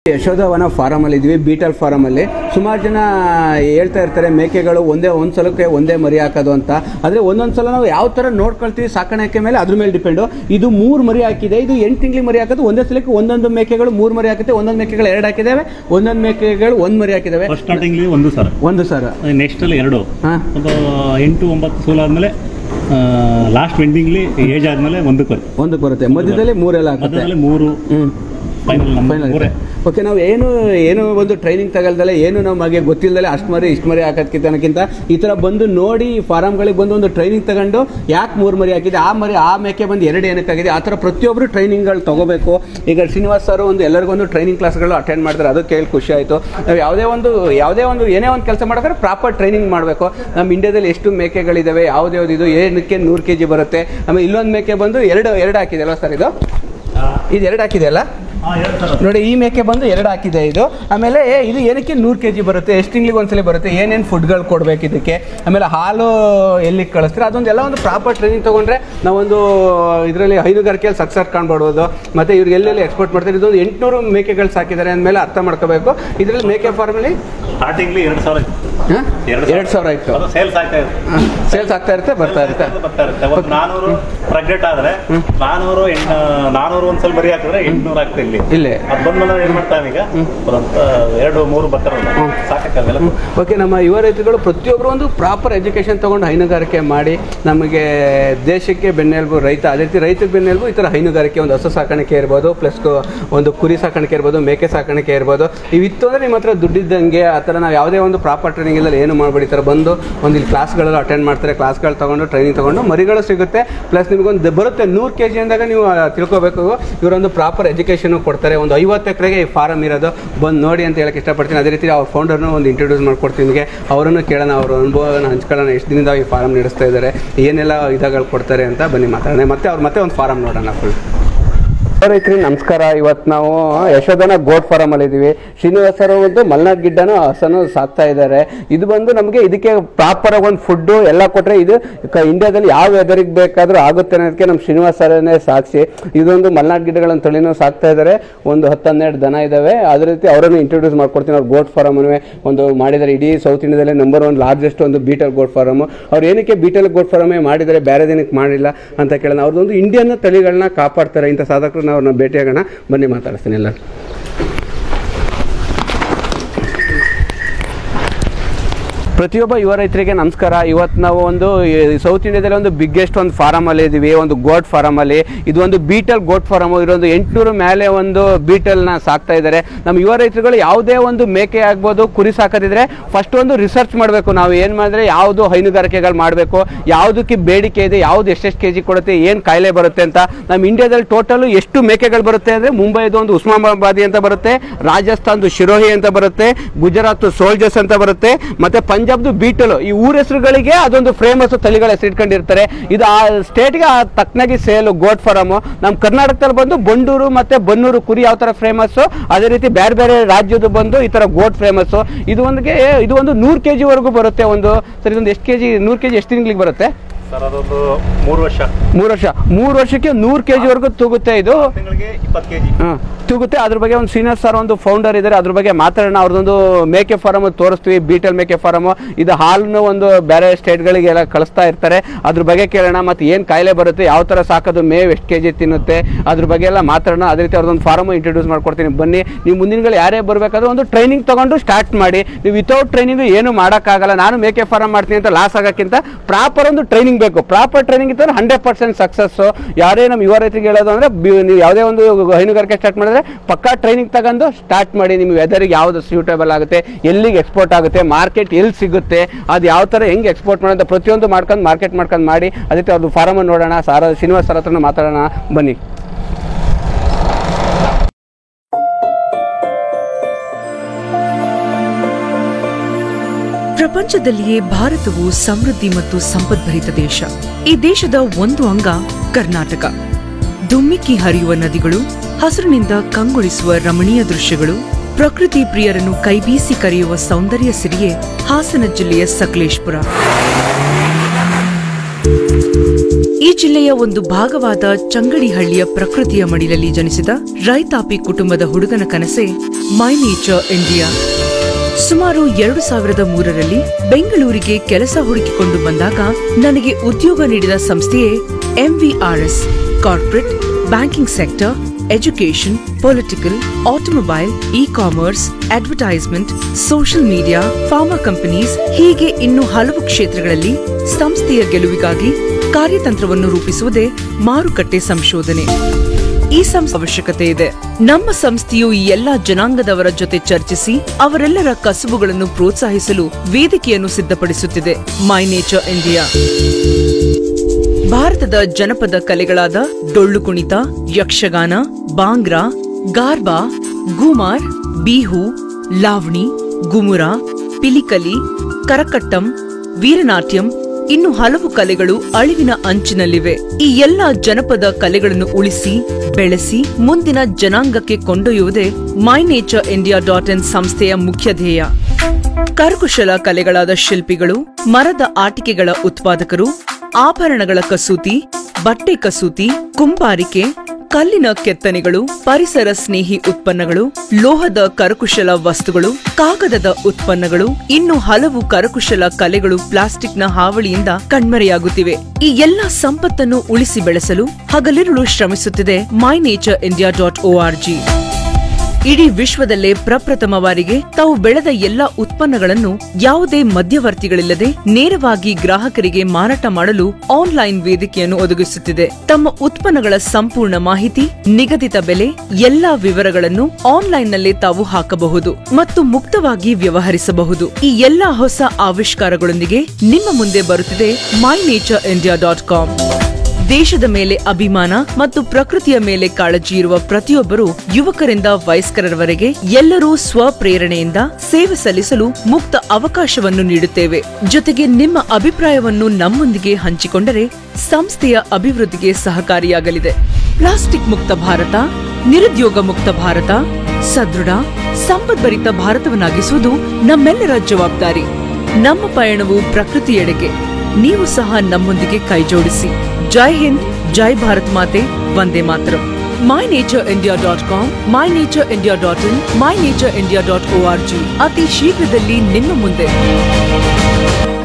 ಯಶೋಧವನ ಫಾರಮಲ್ಲಿ ಇದ್ವಿ ಬೀಟಲ್ ಫಾರಮಲ್ಲಿ ಸುಮಾರು ಜನ ಹೇಳ್ತಾ ಇರ್ತಾರೆ ಮೇಕೆಗಳು ಒಂದೇ ಒಂದು ಸಲಕ್ಕೆ ಒಂದೇ ಮರಿ ಹಾಕೋದು ಅಂತ ಆದರೆ ಒಂದೊಂದು ಸಲ ನಾವು ಯಾವ ಥರ ನೋಡ್ಕೊಳ್ತೀವಿ ಸಾಕಾಣಿಕೆ ಮೇಲೆ ಅದ್ರ ಮೇಲೆ ಡಿಪೆಂಡು ಇದು ಮೂರು ಮರಿ ಹಾಕಿದೆ ಇದು ಎಂಟು ತಿಂಗಳಿಗೆ ಮರಿ ಹಾಕೋದು ಒಂದೇ ಸಲಕ್ಕೆ ಒಂದೊಂದು ಮೇಕೆಗಳು ಮೂರು ಮರಿ ಹಾಕಿದೆ ಒಂದೊಂದು ಮೇಕೆಗಳು ಎರಡು ಹಾಕಿದ್ದಾವೆ ಒಂದೊಂದು ಮೇಕೆಗಳು ಒಂದು ಮರಿ ಹಾಕಿದ್ದಾವೆ ಫಸ್ಟ್ ಸ್ಟಾರ್ಟಿಂಗ್ಲಿ ಒಂದು ಸರ್ ಒಂದು ಸರ್ ನೆಕ್ಸ್ಟ್ ಅಲ್ಲಿ ಎರಡು ಹಾಂ ಒಂದು ಎಂಟು ಒಂಬತ್ತು ಸೋಲ್ ಆದಮೇಲೆ ಲಾಸ್ಟ್ ವೆಂಡಿಂಗ್ಲಿ ಏಜ್ ಆದಮೇಲೆ ಒಂದಕ್ಕೆ ಬರುತ್ತೆ ಒಂದಕ್ಕೆ ಬರುತ್ತೆ ಮಧ್ಯದಲ್ಲಿ ಮೂರೆಲ್ಲ ಹಾಕುತ್ತೆ ಮಧ್ಯದಲ್ಲಿ ಮೂರು ಹ್ಞೂ ಫೈನಲ್ ನಮ್ಮ ಫೈನಲ್ ಮೂರೇ ಓಕೆ ನಾವು ಏನು ಏನು ಒಂದು ಟ್ರೈನಿಂಗ್ ತಗೊಳ್ದಲೆ ಏನು ನಮಗೆ ಗೊತ್ತಿಲ್ಲದಲೆ ಅಷ್ಟು ಮರಿ ಇಷ್ಟು ಮರಿ ಹಾಕೋದಕ್ಕಿಂತ ಅನ್ನೋಕ್ಕಿಂತ ಈ ಥರ ಬಂದು ನೋಡಿ ಫಾರಮ್ಗಳಿಗೆ ಬಂದು ಒಂದು ಟ್ರೈನಿಂಗ್ ತಗೊಂಡು ಯಾಕೆ ಮೂರು ಮರಿ ಹಾಕಿದೆ ಆ ಮರಿ ಆ ಮೇಕೆ ಬಂದು ಎರಡು ಏನಕ್ಕಾಗಿದೆ ಆ ಥರ ಪ್ರತಿಯೊಬ್ಬರು ಟ್ರೈನಿಂಗ್ಗಳು ತಗೋಬೇಕು ಈಗ ಶ್ರೀನಿವಾಸ್ ಸರ್ ಒಂದು ಎಲ್ಲರಿಗೊಂದು ಟ್ರೈನಿಂಗ್ ಕ್ಲಾಸ್ಗಳು ಅಟೆಂಡ್ ಮಾಡ್ತಾರೆ ಅದು ಕೇಳಿ ಖುಷಿ ಆಯಿತು ನಾವು ಯಾವುದೇ ಒಂದು ಯಾವುದೇ ಒಂದು ಏನೇ ಒಂದು ಕೆಲಸ ಮಾಡಿದ್ರೆ ಪ್ರಾಪರ್ ಟ್ರೈನಿಂಗ್ ಮಾಡಬೇಕು ನಮ್ಮ ಇಂಡಿಯಾದಲ್ಲಿ ಎಷ್ಟು ಮೇಕೆಗಳಿದ್ದಾವೆ ಯಾವ್ದು ಯಾವ್ದು ಇದು ಏನಕ್ಕೆ ನೂರು ಕೆ ಜಿ ಬರುತ್ತೆ ಆಮೇಲೆ ಇಲ್ಲೊಂದು ಮೇಕೆ ಬಂದು ಎರಡು ಎರಡು ಹಾಕಿದೆ ಅಲ್ವಾ ಸರ್ ಇದು ಇದು ಎರಡು ಹಾಕಿದೆ ಅಲ್ಲ ಹಾಂ ಎರಡು ಸರ್ ನೋಡಿ ಈ ಮೇಕೆ ಬಂದು ಎರಡು ಹಾಕಿದೆ ಇದು ಆಮೇಲೆ ಏ, ಇದು ಏನಕ್ಕೆ ನೂರು ಕೆ ಜಿ ಬರುತ್ತೆ ಎಷ್ಟು ತಿಂಗಳಿಗೆ ಒಂದ್ಸಲ ಬರುತ್ತೆ ಏನೇನು ಫುಡ್ಗಳು ಕೊಡ್ಬೇಕು ಇದಕ್ಕೆ ಆಮೇಲೆ ಹಾಲು ಎಲ್ಲಿಗೆ ಕಳಿಸ್ತಾರೆ ಅದೊಂದು ಎಲ್ಲ ಒಂದು ಪ್ರಾಪರ್ ಟ್ರೈನಿಂಗ್ ತೊಗೊಂಡ್ರೆ ನಾವೊಂದು ಇದರಲ್ಲಿ ಹೈನುಗಾರಿಕೆಯಲ್ಲಿ ಸಕ್ಸಸ್ ಕಾಣ್ಬೋದು ಮತ್ತು ಇವ್ರಿಗೆ ಎಲ್ಲೆಲ್ಲಿ ಎಕ್ಸ್ಪೋರ್ಟ್ ಮಾಡ್ತಾರೆ ಇದೊಂದು ಎಂಟುನೂರು ಮೇಕೆಗಳು ಸಾಕಿದ್ದಾರೆ ಅಂದಮೇಲೆ ಅರ್ಥ ಮಾಡ್ಕೋಬೇಕು ಇದರಲ್ಲಿ ಮೇಕೆ ಫಾರ್ಮಲ್ಲಿ ಸ್ಟಾರ್ಟಿಂಗ್ಲಿ ಎರಡು ಸಾವಿರ ಇತ್ತು. ಎರಡು ಎರಡು ಸಾವಿರ ಇತ್ತು ಅದು ಸೇಲ್ಸ್ ಆಗ್ತಾ ಇದೆ ಸೇಲ್ಸ್ ಆಗ್ತಾ ಇರುತ್ತೆ ಬರ್ತಾ ಇರುತ್ತೆ ಬರ್ತಾ ಇರುತ್ತೆ ಒಂದು ನಾನೂರು ಪ್ರೆಗ್ನೆಂಟ್ ಆದ್ರೆ ನಾನೂರು ಎಂಟು ನಾನೂರು ಒಂದ್ಸಲ ಬರಿ ಹಾಕಿದ್ರೆ ಎಂಟ್ನೂರು ಆಗ್ತಾ ಇಲ್ಲಿ ಇಲ್ಲೇ ಅದು ಬಂದ್ಮೇಲೆ ಏನ್ ಮಾಡ್ತಾನೆ ಈಗ ಒಂದಂತ ಎರಡು ಮೂರು ಬರ್ತಾರಲ್ಲ ಸಾಕಾಗಲ್ಲ ಓಕೆ ನಮ್ಮ ಯುವ ರೈತರುಗಳು ಪ್ರತಿಯೊಬ್ಬರು ಒಂದು ಪ್ರಾಪರ್ ಎಜುಕೇಷನ್ ತೊಗೊಂಡು ಹೈನುಗಾರಿಕೆ ಮಾಡಿ ನಮಗೆ ದೇಶಕ್ಕೆ ಬೆನ್ನೆಲುಬು ರೈತ ಅದೇ ರೀತಿ ರೈತರಿಗೆ ಬೆನ್ನೆಲುಬು ಈ ಥರ ಹೈನುಗಾರಿಕೆ ಒಂದು ಹಸು ಸಾಕಾಣಿಕೆ ಇರ್ಬೋದು ಪ್ಲಸ್ ಒಂದು ಕುರಿ ಸಾಕಾಣಿಕೆ ಇರ್ಬೋದು ಮೇಕೆ ಸಾಕಾಣಿಕೆ ಇರ್ಬೋದು ಇವಿತ್ತು ಅಂದರೆ ನಿಮ್ಮ ಹತ್ರ ದುಡ್ಡಿದ್ದಂಗೆ ಆ ಥರ ನಾವು ಯಾವುದೇ ಒಂದು ಪ್ರಾಪರ್ ಟ್ರೈನಿಂಗ್ ಇಲ್ಲದೆ ಏನು ಮಾಡ್ಬೇಡಿ ಈ ಥರ ಬಂದು ಒಂದು ಇಲ್ಲಿ ಕ್ಲಾಸ್ಗಳೆಲ್ಲ ಅಟೆಂಡ್ ಮಾಡ್ತಾರೆ ಕ್ಲಾಸ್ಗಳು ತೊಗೊಂಡು ಟ್ರೈನಿಂಗ್ ತೊಗೊಂಡು ಮರಿಗಳು ಸಿಗುತ್ತೆ ಪ್ಲಸ್ ನಿಮಗೊಂದು ಬರುತ್ತೆ ನೂರು ಕೆ ಜಿ ಅಂದಾಗ ನೀವು ಆ, ತಿಳ್ಕೊಬೇಕು ಇವರೊಂದು ಪ್ರಾಪರ್ ಎಜುಕೇಷನು ಕೊಡ್ತಾರೆ ಒಂದು ಐವತ್ತು ಎಕರೆಗೆ ಈ ಫಾರಮ್ ಇರೋದು ಬಂದು ನೋಡಿ ಅಂತ ಹೇಳಕ್ಕೆ ಇಷ್ಟಪಡ್ತೀನಿ ಅದೇ ರೀತಿ ಅವ್ರ ಫೌಂಡರ್ನು ಒಂದು ಇಂಟ್ರೊಡ್ಯೂಸ್ ಮಾಡ್ಕೊಡ್ತೀನಿ ನಿಮಗೆ ಅವರನ್ನು ಕೇಳೋಣ ಅವ್ರ ಅನುಭವನ ಹಂಚ್ಕೊಳ್ಳೋಣ ಎಷ್ಟು ದಿನದಿಂದ ಈ ಫಾರಮ್ ನಡೆಸ್ತಾ ಇದ್ದಾರೆ ಏನೆಲ್ಲ ಇದಾಗಳು ಕೊಡ್ತಾರೆ ಅಂತ ಬನ್ನಿ ಮಾತಾಡೋಣ ಮತ್ತೆ ಅವ್ರು ಮತ್ತೆ ಒಂದು ಫಾರಮ್ ನೋಡೋಣ ಫುಲ್ ರೈತರಿ ನಮಸ್ಕಾರ ಇವತ್ತು ನಾವು ಯಶೋಧನ ಗೋಟ್ ಫಾರಮ್ ಅಲ್ಲಿ ಇದೀವಿ ಶ್ರೀನಿವಾಸ್ ಸರ್ ಒಂದು ಮಲ್ನಾಡ್ ಗಿಡ್ಡನು ಹಸನು ಸಾಕ್ತಾ ಇದ್ದಾರೆ ಇದು ಬಂದು ನಮಗೆ ಇದಕ್ಕೆ ಪ್ರಾಪರ್ ಆಗಿ ಒಂದು ಫುಡ್ಡು ಎಲ್ಲ ಕೊಟ್ರೆ ಇದು ಕ- ಇಂಡಿಯಾದಲ್ಲಿ ಯಾವ ವೆದರಿಗೆ ಬೇಕಾದ್ರೂ ಆಗುತ್ತೆ ಅನ್ನೋದಕ್ಕೆ ನಮ್ಮ ಶ್ರೀನಿವಾಸ್ ಸರ್ನೇ ಸಾಕ್ಷಿ ಇದೊಂದು ಮಲ್ನಾಡ್ ಗಿಡಗಳನ್ನು ತಳಿನೂ ಸಾಕ್ತಾ ಇದ್ದಾರೆ ಒಂದು ಹತ್ತು ಹನ್ನೆರಡು ದನ ಇದಾವೆ ಅದೇ ರೀತಿ ಅವರನ್ನು ಇಂಟ್ರೊಡ್ಯೂಸ್ ಮಾಡ್ಕೊಡ್ತೀನಿ ಅವ್ರು ಗೋಟ್ ಫಾರಮ್ ಒಂದು ಮಾಡಿದ್ದಾರೆ ಇಡೀ ಸೌತ್ ಇಂಡಿಯಾದಲ್ಲೇ ನಂಬರ್ ಒನ್ ಲಾರ್ಜೆಸ್ಟ್ ಒಂದು ಬೀಟಲ್ ಗೋಟ್ ಫಾರಮ್ ಅವ್ರು ಏನಕ್ಕೆ ಬೀಟಲ್ ಗೋಟ್ ಫಾರಮೇ ಮಾಡಿದ್ದಾರೆ ಬೇರೆ ದಿನಕ್ಕೆ ಮಾಡಿಲ್ಲ ಅಂತ ಕೇಳೋಣ ಅವ್ರದ್ದೊಂದು ಇಂಡಿಯನ್ ತಳಿಗಳನ್ನ ಕಾಪಾಡ್ತಾರೆ ಇಂಥ ಸಾಧಕರನ್ನ ಅವ್ರನ್ನ ಭೇಟಿಯಾಗೋಣ ಬನ್ನಿ ಮಾತಾಡಿಸ್ತೀನಿ ಎಲ್ಲ ಪ್ರತಿಯೊಬ್ಬ ಯುವ ರೈತರಿಗೆ ನಮಸ್ಕಾರ ಇವತ್ತು ನಾವು ಒಂದು ಈ ಸೌತ್ ಇಂಡಿಯಾದಲ್ಲಿ ಒಂದು ಬಿಗ್ಗೆಸ್ಟ್ ಒಂದು ಫಾರಮ್ ಅಲ್ಲಿ ಇದೀವಿ ಒಂದು ಗೋಟ್ ಫಾರಮ್ ಅಲ್ಲಿ ಇದು ಒಂದು ಬೀಟಲ್ ಗೋಟ್ ಫಾರಮ್ ಇದೊಂದು ಎಂಟುನೂರು ಮೇಲೆ ಒಂದು ಬೀಟಲ್ನ ಸಾಕ್ತಾ ಇದ್ದಾರೆ ನಮ್ಮ ಯುವ ರೈತರುಗಳು ಯಾವುದೇ ಒಂದು ಮೇಕೆ ಆಗ್ಬೋದು ಕುರಿ ಸಾಕೋದಿದ್ರೆ ಫಸ್ಟ್ ಒಂದು ರಿಸರ್ಚ್ ಮಾಡಬೇಕು ನಾವು ಏನು ಮಾಡಿದ್ರೆ ಯಾವುದು ಹೈನುಗಾರಿಕೆಗಳು ಮಾಡಬೇಕು ಯಾವುದಕ್ಕೆ ಬೇಡಿಕೆ ಇದೆ ಯಾವ್ದು ಎಷ್ಟೆಷ್ಟು ಕೆ ಜಿ ಕೊಡುತ್ತೆ ಏನು ಕಾಯಿಲೆ ಬರುತ್ತೆ ಅಂತ ನಮ್ಮ ಇಂಡಿಯಾದಲ್ಲಿ ಟೋಟಲ್ ಎಷ್ಟು ಮೇಕೆಗಳು ಬರುತ್ತೆ ಅಂದರೆ ಮುಂಬೈದು ಒಂದು ಉಸ್ಮಾನಾಬಾದಿ ಅಂತ ಬರುತ್ತೆ ರಾಜಸ್ಥಾನ್ದು ಶಿರೋಹಿ ಅಂತ ಬರುತ್ತೆ ಗುಜರಾತ್ ಸೋಲ್ಜರ್ಸ್ ಅಂತ ಬರುತ್ತೆ ಮತ್ತೆ ಪಂಜಾಬ್ದು ಬೀಟಲು ಈ ಊರ ಹೆಸರುಗಳಿಗೆ ಅದೊಂದು ಫೇಮಸ್ ತಳಿಗಳ ಹೆಸರು ಇಟ್ಕೊಂಡಿರ್ತಾರೆ ಇದು ಆ ಸ್ಟೇಟ್ಗೆ ತಕ್ಕನಾಗಿ ಸೇಲು ಗೋಟ್ ಫಾರಮ್ ನಮ್ಮ ಕರ್ನಾಟಕದಲ್ಲಿ ಬಂದು ಬಂಡೂರು ಮತ್ತೆ ಬನ್ನೂರು ಕುರಿ ಯಾವ ಥರ ಫೇಮಸ್ ಅದೇ ರೀತಿ ಬೇರೆ ಬೇರೆ ರಾಜ್ಯದ ಬಂದು ಈ ಥರ ಗೋಟ್ ಫೇಮಸ್ ಇದು ಒಂದಿಗೆ ಇದು ಒಂದು ನೂರು ಕೆ ಜಿವರೆಗೂ ಬರುತ್ತೆ ಒಂದು ಸರಿ ಇದೊಂದು ಎಷ್ಟು ಕೆ ಜಿ ನೂರು ಕೆ ಜಿ ಎಷ್ಟು ತಿಂಗಳಿಗೆ ಬರುತ್ತೆ ಸರ್ ಅದೊಂದು ಮೂರು ವರ್ಷ ಮೂರು ವರ್ಷ ಮೂರು ವರ್ಷಕ್ಕೆ ನೂರು ಕೆ ಜಿವರೆಗೂ ತೂಗುತ್ತೆ ಇದು ತಿಂಗಳಿಗೆ ಇಪ್ಪತ್ತು ಕೆಜಿ ಹಾಂ ತೂಗುತ್ತೆ ಅದ್ರ ಬಗ್ಗೆ ಒಂದು ಸೀನಿಯರ್ ಸರ್ ಒಂದು ಫೌಂಡರ್ ಇದ್ದಾರೆ ಅದ್ರ ಬಗ್ಗೆ ಮಾತಾಡೋಣ ಅವ್ರದ್ದೊಂದು ಮೇಕೆ ಫಾರಮ್ ತೋರಿಸ್ತೀವಿ ಬೀಟಲ್ ಮೇಕೆ ಫಾರಮ್ ಇದು ಹಾಲನ್ನು ಒಂದು ಬೇರೆ ಸ್ಟೇಟ್ಗಳಿಗೆಲ್ಲ ಕಳಿಸ್ತಾ ಇರ್ತಾರೆ ಅದ್ರ ಬಗ್ಗೆ ಕೇಳೋಣ ಮತ್ತು ಏನು ಕಾಯಿಲೆ ಬರುತ್ತೆ ಯಾವ ಥರ ಸಾಕೋದು ಮೇವು ಎಷ್ಟು ಕೆ ಜಿ ತಿನ್ನುತ್ತೆ ಅದ್ರ ಬಗ್ಗೆ ಎಲ್ಲ ಮಾತಾಡೋಣ ಅದೇ ರೀತಿ ಅವ್ರದ್ದೊಂದು ಫಾರಮ್ ಇಂಟ್ರೊಡ್ಯೂಸ್ ಮಾಡ್ಕೊಡ್ತೀನಿ ಬನ್ನಿ ನೀವು ಮುಂದಿನಗಳು ಯಾರೇ ಬರಬೇಕಾದ್ರೂ ಒಂದು ಟ್ರೈನಿಂಗ್ ತಗೊಂಡು ಸ್ಟಾರ್ಟ್ ಮಾಡಿ ನೀವು ವಿತೌಟ್ ಟ್ರೈನಿಂಗ್ ಏನು ಮಾಡೋಕ್ಕಾಗಲ್ಲ ನಾನು ಮೇಕೆ ಫಾರಮ್ ಮಾಡ್ತೀನಿ ಅಂತ ಲಾಸ್ ಆಗೋಕ್ಕಿಂತ ಪ್ರಾಪರ್ ಒಂದು ಟ್ರೈನಿಂಗ್ ಬೇಕು ಪ್ರಾಪರ್ ಟ್ರೈನಿಂಗ್ ಇತ್ತಂದ್ರೆ ಹಂಡ್ರೆಡ್ ಪರ್ಸೆಂಟ್ ಸಕ್ಸಸ್ಸು ಯಾರೇ ನಮ್ಮ ಯುವ ರೈತರಿಗೆ ಹೇಳೋದು ಅಂದರೆ ನೀವು ಯಾವುದೇ ಒಂದು ಹೈನುಗಾರಿಕೆ ಸ್ಟಾರ್ಟ್ ಮಾಡಿದ್ರೆ ಪಕ್ಕಾ ಟ್ರೈನಿಂಗ್ ತಗೊಂಡು ಸ್ಟಾರ್ಟ್ ಮಾಡಿ ನಿಮ್ಮ ವೆದರಿಗೆ ಯಾವುದು ಸೂಟೇಬಲ್ ಆಗುತ್ತೆ ಎಲ್ಲಿಗೆ ಎಕ್ಸ್ಪೋರ್ಟ್ ಆಗುತ್ತೆ ಮಾರ್ಕೆಟ್ ಎಲ್ಲಿ ಸಿಗುತ್ತೆ ಅದು ಯಾವ ಥರ ಹೆಂಗೆ ಎಕ್ಸ್ಪೋರ್ಟ್ ಮಾಡೋದು ಪ್ರತಿಯೊಂದು ಮಾಡ್ಕೊಂಡು ಮಾರ್ಕೆಟ್ ಮಾಡ್ಕೊಂಡು ಮಾಡಿ ಅದಕ್ಕೆ ಅವ್ರದ್ದು ಫಾರಮ್ ನೋಡೋಣ ಸಾರ ಶ್ರೀನಿವಾಸ್ ಸರ್ ಹತ್ರನೂ ಮಾತಾಡೋಣ ಬನ್ನಿ ಪ್ರಪಂಚದಲ್ಲಿಯೇ ಭಾರತವು ಸಮೃದ್ಧಿ ಮತ್ತು ಸಂಪದ್ಭರಿತ ದೇಶ ಈ ದೇಶದ ಒಂದು ಅಂಗ ಕರ್ನಾಟಕ ಧುಮ್ಮಿಕ್ಕಿ ಹರಿಯುವ ನದಿಗಳು ಹಸಿರಿನಿಂದ ಕಂಗೊಳಿಸುವ ರಮಣೀಯ ದೃಶ್ಯಗಳು ಪ್ರಕೃತಿ ಪ್ರಿಯರನ್ನು ಕೈಬೀಸಿ ಕರೆಯುವ ಸೌಂದರ್ಯ ಸಿರಿಯೇ ಹಾಸನ ಜಿಲ್ಲೆಯ ಸಕಲೇಶ್ಪುರ ಈ ಜಿಲ್ಲೆಯ ಒಂದು ಭಾಗವಾದ ಚಂಗಡಿಹಳ್ಳಿಯ ಪ್ರಕೃತಿಯ ಮಡಿಲಲ್ಲಿ ಜನಿಸಿದ ರೈತಾಪಿ ಕುಟುಂಬದ ಹುಡುಗನ ಕನಸೆ ಮೈ ನೇಚರ್ ಇಂಡಿಯಾ ಸುಮಾರು ಎರಡು ಸಾವಿರದ ಮೂರರಲ್ಲಿ ಬೆಂಗಳೂರಿಗೆ ಕೆಲಸ ಹುಡುಕಿಕೊಂಡು ಬಂದಾಗ ನನಗೆ ಉದ್ಯೋಗ ನೀಡಿದ ಸಂಸ್ಥೆಯೇ MVRS corporate banking sector education political automobile e commerce advertisement social media pharma companies ಹೀಗೆ ಇನ್ನು ಹಲವು ಕ್ಷೇತ್ರಗಳಲ್ಲಿ ಸಂಸ್ಥೆಯ ಗೆಲುವಿಗಾಗಿ ಕಾರ್ಯತಂತ್ರವನ್ನು ರೂಪಿಸುವುದೇ ಮಾರುಕಟ್ಟೆ ಸಂಶೋಧನೆ ಈ ಸಂಸ್ಥೆ ಅವಶ್ಯಕತೆ ಇದೆ ನಮ್ಮ ಸಂಸ್ಥೆಯು ಈ ಎಲ್ಲಾ ಜನಾಂಗದವರ ಜೊತೆ ಚರ್ಚಿಸಿ ಅವರೆಲ್ಲರ ಕಸುಬುಗಳನ್ನು ಪ್ರೋತ್ಸಾಹಿಸಲು ವೇದಿಕೆಯನ್ನು ಸಿದ್ಧಪಡಿಸುತ್ತಿದೆ ಮೈ ನೇಚರ್ ಇಂಡಿಯಾ ಭಾರತದ ಜನಪದ ಕಲೆಗಳಾದ ಡೊಳ್ಳು ಕುಣಿತ ಯಕ್ಷಗಾನ ಬಾಂಗ್ರಾ ಗಾರ್ಬಾ ಗುಮಾರ್ ಬಿಹು ಲಾವಣಿ ಗುಮುರ ಪಿಲಿಕಲಿ ಕರಕಟ್ಟಂ ವೀರನಾಟ್ಯಂ ಇನ್ನು ಹಲವು ಕಲೆಗಳು ಅಳಿವಿನ ಅಂಚಿನಲ್ಲಿವೆ ಈ ಎಲ್ಲಾ ಜನಪದ ಕಲೆಗಳನ್ನು ಉಳಿಸಿ ಬೆಳೆಸಿ ಮುಂದಿನ ಜನಾಂಗಕ್ಕೆ ಕೊಂಡೊಯ್ಯುವುದೇ my nature India dot in ಸಂಸ್ಥೆಯ ಮುಖ್ಯ ಧ್ಯೇಯ ಕರಕುಶಲ ಕಲೆಗಳಾದ ಶಿಲ್ಪಿಗಳು ಮರದ ಆಟಿಕೆಗಳ ಉತ್ಪಾದಕರು ಆಭರಣಗಳ ಕಸೂತಿ ಬಟ್ಟೆ ಕಸೂತಿ ಕುಂಬಾರಿಕೆ ಕಲ್ಲಿನ ಕೆತ್ತನೆಗಳು ಪರಿಸರ ಸ್ನೇಹಿ ಉತ್ಪನ್ನಗಳು ಲೋಹದ ಕರಕುಶಲ ವಸ್ತುಗಳು ಕಾಗದದ ಉತ್ಪನ್ನಗಳು ಇನ್ನು ಹಲವು ಕರಕುಶಲ ಕಲೆಗಳು ಪ್ಲಾಸ್ಟಿಕ್ನ ಹಾವಳಿಯಿಂದ ಕಣ್ಮರೆಯಾಗುತ್ತಿವೆ ಈ ಎಲ್ಲಾ ಸಂಪತ್ತನ್ನು ಉಳಿಸಿ ಬೆಳೆಸಲು ಹಗಲಿರುಳು ಶ್ರಮಿಸುತ್ತಿದೆ my nature India dot G ಇಡೀ ವಿಶ್ವದಲ್ಲೇ ಪ್ರಪ್ರಥಮ ಬಾರಿಗೆ ತಾವು ಬೆಳೆದ ಎಲ್ಲಾ ಉತ್ಪನ್ನಗಳನ್ನು ಯಾವುದೇ ಮಧ್ಯವರ್ತಿಗಳಿಲ್ಲದೆ ನೇರವಾಗಿ ಗ್ರಾಹಕರಿಗೆ ಮಾರಾಟ ಮಾಡಲು ಆನ್ಲೈನ್ ವೇದಿಕೆಯನ್ನು ಒದಗಿಸುತ್ತಿದೆ ತಮ್ಮ ಉತ್ಪನ್ನಗಳ ಸಂಪೂರ್ಣ ಮಾಹಿತಿ ನಿಗದಿತ ಬೆಲೆ ಎಲ್ಲಾ ವಿವರಗಳನ್ನು ಆನ್ಲೈನ್ನಲ್ಲೇ ತಾವು ಹಾಕಬಹುದು ಮತ್ತು ಮುಕ್ತವಾಗಿ ವ್ಯವಹರಿಸಬಹುದು ಈ ಎಲ್ಲಾ ಹೊಸ ಆವಿಷ್ಕಾರಗಳೊಂದಿಗೆ ನಿಮ್ಮ ಮುಂದೆ ಬರುತ್ತಿದೆ my nature India dot com ದೇಶದ ಮೇಲೆ ಅಭಿಮಾನ ಮತ್ತು ಪ್ರಕೃತಿಯ ಮೇಲೆ ಕಾಳಜಿ ಇರುವ ಪ್ರತಿಯೊಬ್ಬರು ಯುವಕರಿಂದ ವಯಸ್ಕರವರೆಗೆ ಎಲ್ಲರೂ ಸ್ವಪ್ರೇರಣೆಯಿಂದ ಸೇವೆ ಸಲ್ಲಿಸಲು ಮುಕ್ತ ಅವಕಾಶವನ್ನು ನೀಡುತ್ತೇವೆ ಜೊತೆಗೆ ನಿಮ್ಮ ಅಭಿಪ್ರಾಯವನ್ನು ನಮ್ಮೊಂದಿಗೆ ಹಂಚಿಕೊಂಡರೆ ಸಂಸ್ಥೆಯ ಅಭಿವೃದ್ಧಿಗೆ ಸಹಕಾರಿಯಾಗಲಿದೆ ಪ್ಲಾಸ್ಟಿಕ್ ಮುಕ್ತ ಭಾರತ ನಿರುದ್ಯೋಗ ಮುಕ್ತ ಭಾರತ ಸದೃಢ ಸಂಪದ್ಭರಿತ ಭಾರತವನ್ನಾಗಿಸುವುದು ನಮ್ಮೆಲ್ಲರ ಜವಾಬ್ದಾರಿ ನಮ್ಮ ಪಯಣವು ಪ್ರಕೃತಿಯೆಡೆಗೆ ನೀವು ಸಹ ನಮ್ಮೊಂದಿಗೆ ಕೈಜೋಡಿಸಿ ಜೈ ಹಿಂದ್ ಜೈ ಭಾರತ್ ಮಾತೆ ವಂದೇ ಮಾತರಂ my nature India dot com my nature India dot in my nature India dot O R G ಅತಿ ಶೀಘ್ರದಲ್ಲಿ ನಿಮ್ಮ ಮುಂದೆ